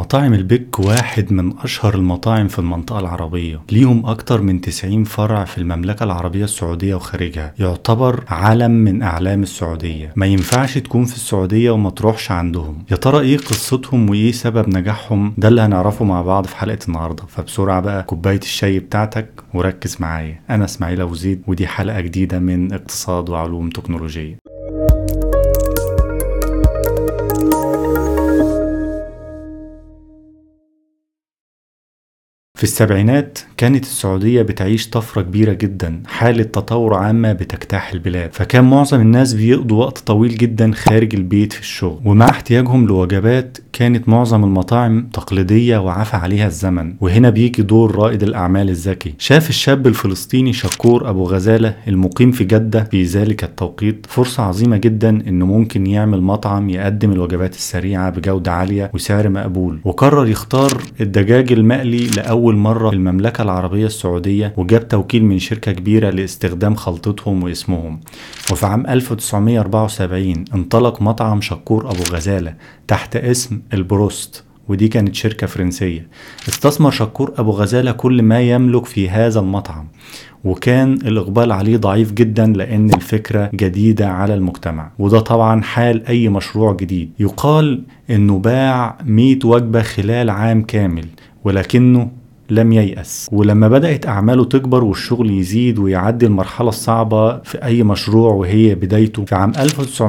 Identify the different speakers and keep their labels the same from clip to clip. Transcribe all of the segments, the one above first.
Speaker 1: مطاعم البيك واحد من أشهر المطاعم في المنطقة العربية ليهم أكتر من 90 فرع في المملكة العربية السعودية وخارجها يعتبر علم من أعلام السعودية ما ينفعش تكون في السعودية وما تروحش عندهم يا ترى إيه قصتهم وإيه سبب نجاحهم ده اللي هنعرفه مع بعض في حلقة النهاردة فبسرعة بقى كوباية الشاي بتاعتك وركز معايا أنا إسماعيل أبو زيد ودي حلقة جديدة من اقتصاد وعلوم تكنولوجية في السبعينات كانت السعودية بتعيش طفرة كبيرة جدا حالة تطور عامة بتجتاح البلاد فكان معظم الناس بيقضوا وقت طويل جدا خارج البيت في الشغل ومع احتياجهم لوجبات كانت معظم المطاعم تقليدية وعفى عليها الزمن وهنا بيجي دور رائد الأعمال الذكي شاف الشاب الفلسطيني شكور أبو غزالة المقيم في جدة في ذلك التوقيت فرصة عظيمة جدا إنه ممكن يعمل مطعم يقدم الوجبات السريعة بجودة عالية وسعر مقبول وقرر يختار الدجاج المقلي لأول مرة في المملكة العربية السعودية وجاب توكيل من شركة كبيرة لاستخدام خلطتهم واسمهم وفي عام 1974 انطلق مطعم شكور أبو غزالة تحت اسم البروست ودي كانت شركة فرنسية استثمر شكور أبو غزالة كل ما يملك في هذا المطعم وكان الإقبال عليه ضعيف جدا لأن الفكرة جديدة على المجتمع وده طبعا حال أي مشروع جديد يقال أنه باع 100 وجبة خلال عام كامل ولكنه لم ييأس ولما بدأت أعماله تكبر والشغل يزيد ويعدي المرحلة الصعبة في أي مشروع وهي بدايته في عام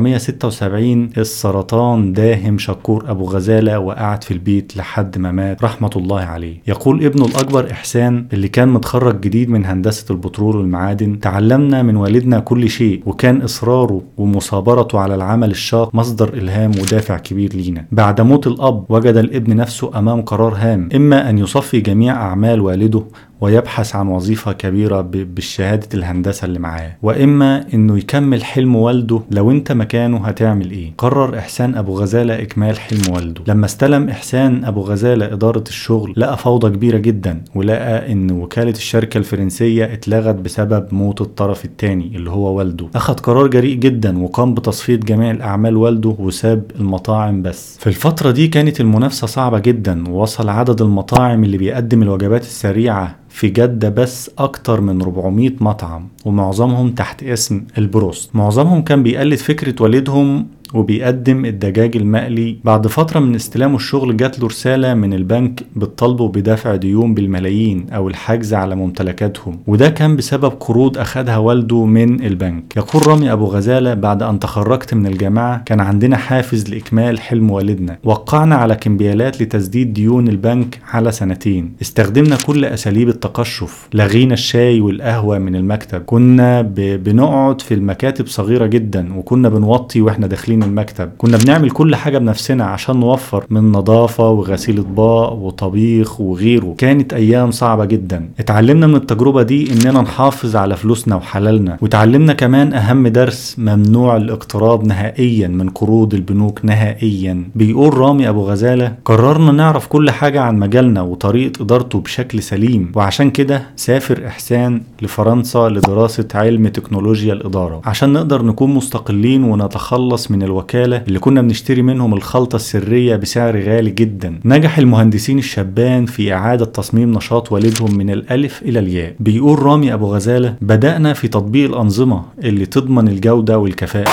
Speaker 1: 1976 السرطان داهم شكور أبو غزالة وقعد في البيت لحد ما مات رحمة الله عليه يقول ابنه الأكبر إحسان اللي كان متخرج جديد من هندسة البترول والمعادن تعلمنا من والدنا كل شيء وكان إصراره ومصابرته على العمل الشاق مصدر إلهام ودافع كبير لينا بعد موت الأب وجد الابن نفسه أمام قرار هام إما أن يصفي جميع أعمال والده ويبحث عن وظيفة كبيرة بالشهادة الهندسة اللي معاه وإما إنه يكمل حلم والده لو أنت مكانه هتعمل إيه قرر إحسان أبو غزالة إكمال حلم والده لما استلم إحسان أبو غزالة إدارة الشغل لقى فوضى كبيرة جدا ولقى إن وكالة الشركة الفرنسية اتلغت بسبب موت الطرف الثاني اللي هو والده أخذ قرار جريء جدا وقام بتصفية جميع الأعمال والده وساب المطاعم بس في الفترة دي كانت المنافسة صعبة جدا ووصل عدد المطاعم اللي بيقدم الوجبات السريعة في جدة بس أكتر من 400 مطعم ومعظمهم تحت اسم البروست معظمهم كان بيقلد فكرة والدهم وبيقدم الدجاج المقلي بعد فترة من استلامه الشغل جات له رسالة من البنك بتطالبه بدفع ديون بالملايين أو الحجز على ممتلكاتهم وده كان بسبب قروض أخدها والده من البنك يقول رامي أبو غزالة بعد أن تخرجت من الجامعة كان عندنا حافز لإكمال حلم والدنا وقعنا على كمبيالات لتسديد ديون البنك على سنتين استخدمنا كل أساليب التقشف لغينا الشاي والقهوة من المكتب كنا ب... بنقعد في المكاتب صغيرة جدا وكنا بنوطي واحنا داخلين المكتب كنا بنعمل كل حاجة بنفسنا عشان نوفر من نظافة وغسيل اطباق وطبيخ وغيره كانت ايام صعبة جدا اتعلمنا من التجربة دي اننا نحافظ على فلوسنا وحلالنا وتعلمنا كمان اهم درس ممنوع الاقتراب نهائيا من قروض البنوك نهائيا بيقول رامي ابو غزالة قررنا نعرف كل حاجة عن مجالنا وطريقة ادارته بشكل سليم وعشان كده سافر احسان لفرنسا لدراسة علم تكنولوجيا الادارة عشان نقدر نكون مستقلين ونتخلص من الوكالة اللي كنا بنشتري منهم الخلطة السرية بسعر غالي جدا نجح المهندسين الشابان في إعادة تصميم نشاط والدهم من الألف إلى الياء بيقول رامي أبو غزالة بدأنا في تطبيق الأنظمة اللي تضمن الجودة والكفاءة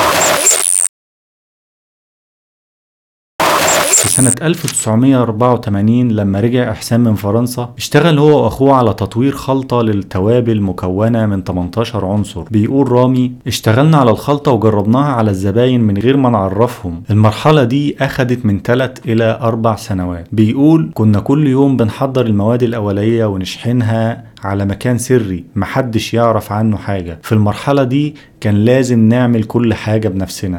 Speaker 1: في سنة 1984 لما رجع إحسان من فرنسا اشتغل هو وأخوه على تطوير خلطة للتوابل مكونة من 18 عنصر بيقول رامي اشتغلنا على الخلطة وجربناها على الزباين من غير ما نعرفهم المرحلة دي أخدت من 3 إلى 4 سنوات بيقول كنا كل يوم بنحضر المواد الأولية ونشحنها على مكان سري محدش يعرف عنه حاجة في المرحلة دي كان لازم نعمل كل حاجة بنفسنا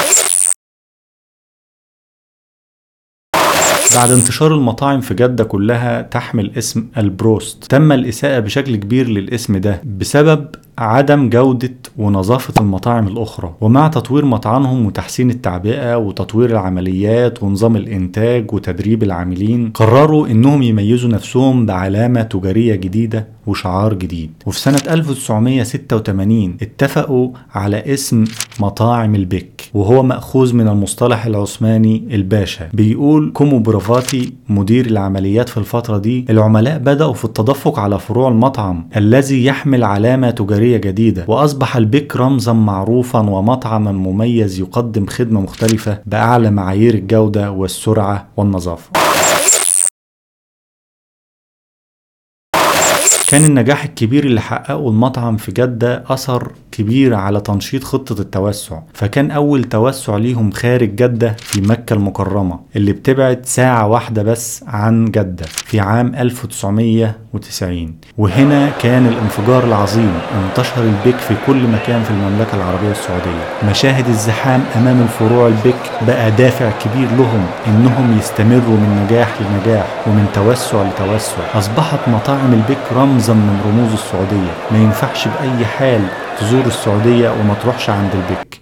Speaker 1: بعد انتشار المطاعم في جدة كلها تحمل اسم البروست تم الإساءة بشكل كبير للاسم ده بسبب عدم جودة ونظافة المطاعم الأخرى ومع تطوير مطعمهم وتحسين التعبئة وتطوير العمليات ونظام الإنتاج وتدريب العاملين قرروا إنهم يميزوا نفسهم بعلامة تجارية جديدة وشعار جديد وفي سنة 1986 اتفقوا على اسم مطاعم البك وهو مأخوذ من المصطلح العثماني الباشا بيقول كومو برافاتي مدير العمليات في الفترة دي العملاء بدأوا في التدفق على فروع المطعم الذي يحمل علامة تجارية جديدة وأصبح البك رمزا معروفا ومطعما مميز يقدم خدمة مختلفة بأعلى معايير الجودة والسرعة والنظافة كان النجاح الكبير اللي حققه المطعم في جدة أثر كبير على تنشيط خطة التوسع فكان أول توسع ليهم خارج جدة في مكة المكرمة اللي بتبعد ساعة واحدة بس عن جدة في عام 1990 وهنا كان الانفجار العظيم انتشر البيك في كل مكان في المملكة العربية السعودية مشاهد الزحام أمام الفروع البيك بقى دافع كبير لهم إنهم يستمروا من نجاح لنجاح ومن توسع لتوسع أصبحت مطاعم البيك رمزا من رموز السعودية ما ينفعش بأي حال تزور السعودية وما تروحش عند البك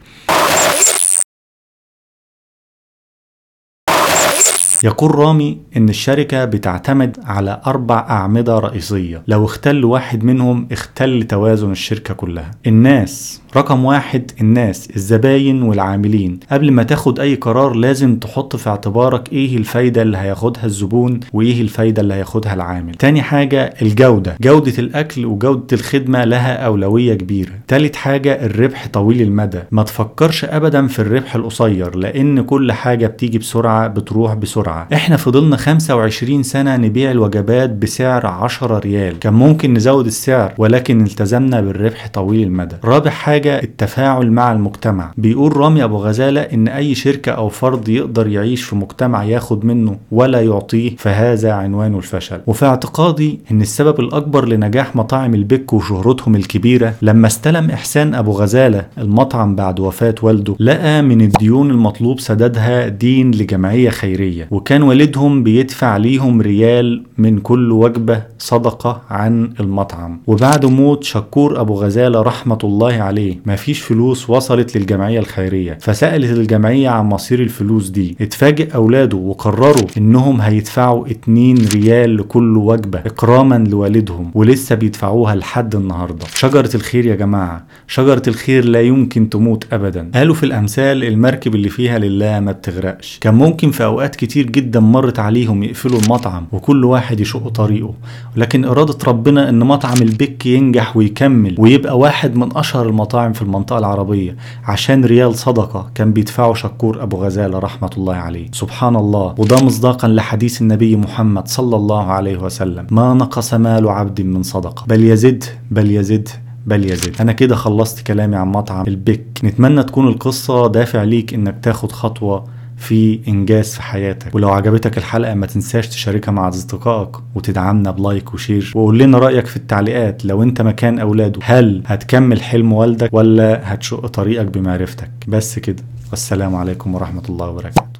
Speaker 1: يقول رامي ان الشركة بتعتمد على اربع اعمدة رئيسية لو اختل واحد منهم اختل توازن الشركة كلها الناس رقم واحد الناس الزباين والعاملين قبل ما تاخد اي قرار لازم تحط في اعتبارك ايه الفايدة اللي هياخدها الزبون وايه الفايدة اللي هياخدها العامل تاني حاجة الجودة جودة الاكل وجودة الخدمة لها اولوية كبيرة تالت حاجة الربح طويل المدى ما تفكرش ابدا في الربح القصير لان كل حاجة بتيجي بسرعة بتروح بسرعة احنا فضلنا 25 سنة نبيع الوجبات بسعر 10 ريال كان ممكن نزود السعر ولكن التزمنا بالربح طويل المدى رابع حاجة التفاعل مع المجتمع بيقول رامي ابو غزالة ان اي شركة او فرد يقدر يعيش في مجتمع ياخد منه ولا يعطيه فهذا عنوان الفشل وفي اعتقادي ان السبب الاكبر لنجاح مطاعم البك وشهرتهم الكبيرة لما استلم احسان ابو غزالة المطعم بعد وفاة والده لقى من الديون المطلوب سدادها دين لجمعية خيرية وكان والدهم بيدفع ليهم ريال من كل وجبة صدقة عن المطعم وبعد موت شكور ابو غزالة رحمة الله عليه مفيش فلوس وصلت للجمعية الخيرية فسألت الجمعية عن مصير الفلوس دي اتفاجئ اولاده وقرروا انهم هيدفعوا 2 ريال لكل وجبة اكراما لوالدهم ولسه بيدفعوها لحد النهاردة شجرة الخير يا جماعة شجرة الخير لا يمكن تموت ابدا قالوا في الامثال المركب اللي فيها لله ما بتغرقش كان ممكن في اوقات كتير جدا مرت عليهم يقفلوا المطعم وكل واحد يشق طريقه لكن إرادة ربنا إن مطعم البك ينجح ويكمل ويبقى واحد من أشهر المطاعم في المنطقة العربية عشان ريال صدقة كان بيدفعه شكور أبو غزالة رحمة الله عليه سبحان الله وده مصداقا لحديث النبي محمد صلى الله عليه وسلم ما نقص مال عبد من صدقة بل يزد بل يزد بل يزيد انا كده خلصت كلامي عن مطعم البك نتمنى تكون القصة دافع ليك انك تاخد خطوة في انجاز في حياتك ولو عجبتك الحلقه ما تنساش تشاركها مع اصدقائك وتدعمنا بلايك وشير وقول لنا رايك في التعليقات لو انت مكان اولاده هل هتكمل حلم والدك ولا هتشق طريقك بمعرفتك بس كده والسلام عليكم ورحمه الله وبركاته